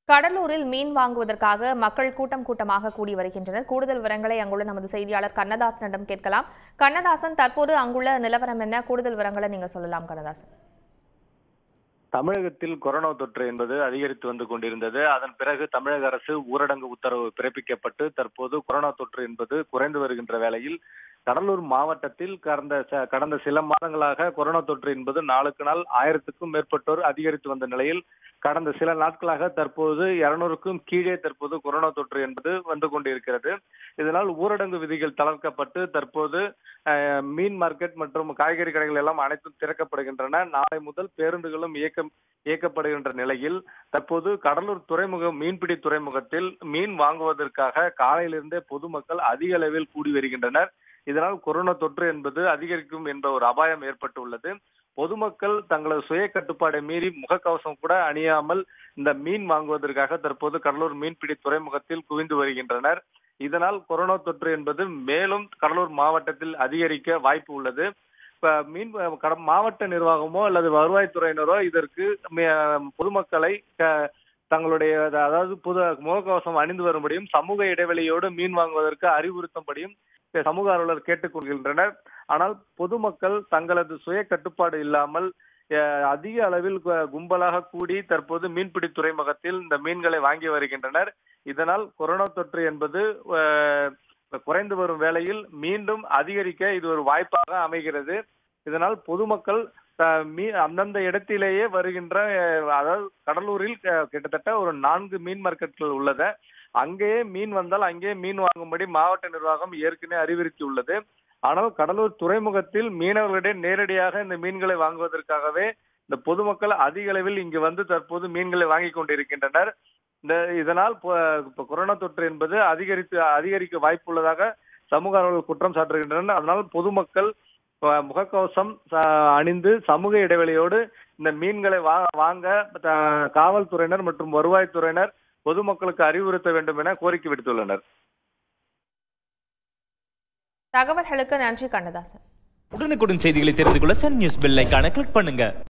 கடலூரில் மீன் வாங்குவதற்காக மக்கள் கூட்டம் கூட்டமாக கூடி வருகின்றனர் கூடுதல் விவரங்களை அங்குள்ள நமது செய்தியாளர் கண்ணதாசனிடம் கேட்கலாம் கண்ணதாசன் தற்போது அங்குள்ள நிலவரம் என்ன கூடுதல் விவரங்களை நீங்க சொல்லலாம் கண்ணதாசன் தமிழகத்தில் கொரோனா தொற்று என்பது அதிகரித்து வந்து கொண்டிருந்தது அதன் பிறகு தமிழக அரசு ஊரடங்கு உத்தரவு பிறப்பிக்கப்பட்டு தற்போது கொரோனா தொற்று என்பது குறைந்து வருகின்ற வேளையில் கடலூர் மாவட்டத்தில் கடந்த ச- கடந்த சில மாதங்களாக கொரோனா தொற்று என்பது நாளுக்கு நாள் ஆயிரத்துக்கும் மேற்பட்டோர் அதிகரித்து வந்த நிலையில் கடந்த சில நாட்களாக தற்போது இருநூறுக்கும் கீழே தற்போது கொரோனா தொற்று என்பது வந்து கொண்டிருக்கிறது இதனால் ஊரடங்கு விதிகள் தளர்க்கப்பட்டு தற்போது அஹ், மீன் மார்க்கெட் மற்றும் காய்கறி கடைகள் எல்லாம் அனைத்தும் திறக்கப்படுகின்றன நாளை முதல் பேருந்துகளும் இயக்கம் இயக்கப்படுகின்ற நிலையில் தற்போது கடலூர் துறைமுக மீன்பிடி துறைமுகத்தில் மீன் வாங்குவதற்காக காலையிலிருந்தே பொதுமக்கள் அதிக அளவில் கூடி வருகின்றனர் இதனால் கொரோனா தொற்று என்பது அதிகரிக்கும் என்ற ஒரு அபாயம் ஏற்பட்டுள்ளது பொதுமக்கள் தங்களது சுய கட்டுப்பாடை மீறி முகக்கவசம் கூட அணியாமல் இந்த மீன் வாங்குவதற்காக தற்போது கடலூர் மீன்பிடி துறைமுகத்தில் குவிந்து வருகின்றனர் இதனால் கொரோனா தொற்று என்பது மேலும் கடலூர் மாவட்டத்தில் அதிகரிக்க வாய்ப்பு உள்ளது இப்ப மீன் கட- மாவட்ட நிர்வாகமோ அல்லது வருவாய்த்துறையினரோ இதற்கு ம- பொதுமக்களை க- தங்களுடைய அதாவது புது முகக்கவசம் அணிந்து வரும்படியும் சமூக இடைவெளியோடு மீன் வாங்குவதற்கு அறிவுறுத்தும்படியும் சமூக ஆர்வலர் கேட்டுக்கொள்கின்றனர் ஆனால் பொதுமக்கள் தங்களது சுய கட்டுப்பாடு இல்லாமல் அஹ், அதிக அளவில் கு- கும்பலாக கூடி தற்போது மீன்பிடி துறைமுகத்தில் இந்த மீன்களை வாங்கி வருகின்றனர் இதனால் கொரோனா தொற்று என்பது அஹ், குறைந்து வரும் வேளையில் மீண்டும் அதிகரிக்க இது ஒரு வாய்ப்பாக அமைகிறது இதனால் பொதுமக்கள் அஹ், மீ அந்தந்த இடத்திலேயே வருகின்ற அஹ், அதாவது கடலூரில் அஹ், கிட்டத்தட்ட ஒரு நான்கு மீன் மார்க்கெட்கள் உள்ளது அங்கேயே மீன் வந்தால் அங்கேயே மீன் வாங்கும்படி மாவட்ட நிர்வாகம் ஏற்கனவே அறிவுறுத்தியுள்ளது ஆனால் கடலூர் துறைமுகத்தில் மீனவர்களிடையே நேரடியாக இந்த மீன்களை வாங்குவதற்காகவே இந்த பொதுமக்கள் அதிக அளவில் இங்கு வந்து தற்போது மீன்களை வாங்கி கொண்டிருக்கின்றனர் இந்த இதனால் பொ- இப்ப கொரோனா தொற்று என்பது அதிகரித்து அதிகரிக்க வாய்ப்புள்ளதாக சமூக ஆர்வலர்கள் குற்றம் சாட்டுகின்றனர் அதனால் பொதுமக்கள் அஹ், முகக்கவசம் ச- அணிந்து சமூக இடைவெளியோடு இந்த மீன்களை வா- வாங்க த- காவல்துறையினர் மற்றும் வருவாய்த்துறையினர் பொதுமக்களுக்கு அறிவுறுத்த வேண்டும் என கோரிக்கை விடுத்துள்ளனர் தகவல்களுக்கு நன்றி கண்ணதாசன் உடனுக்குடன் செய்திகளை தெரிந்து கொள்ள சன் நியூஸ் பெல் ஐகானை கிளிக் பண்ணுங்க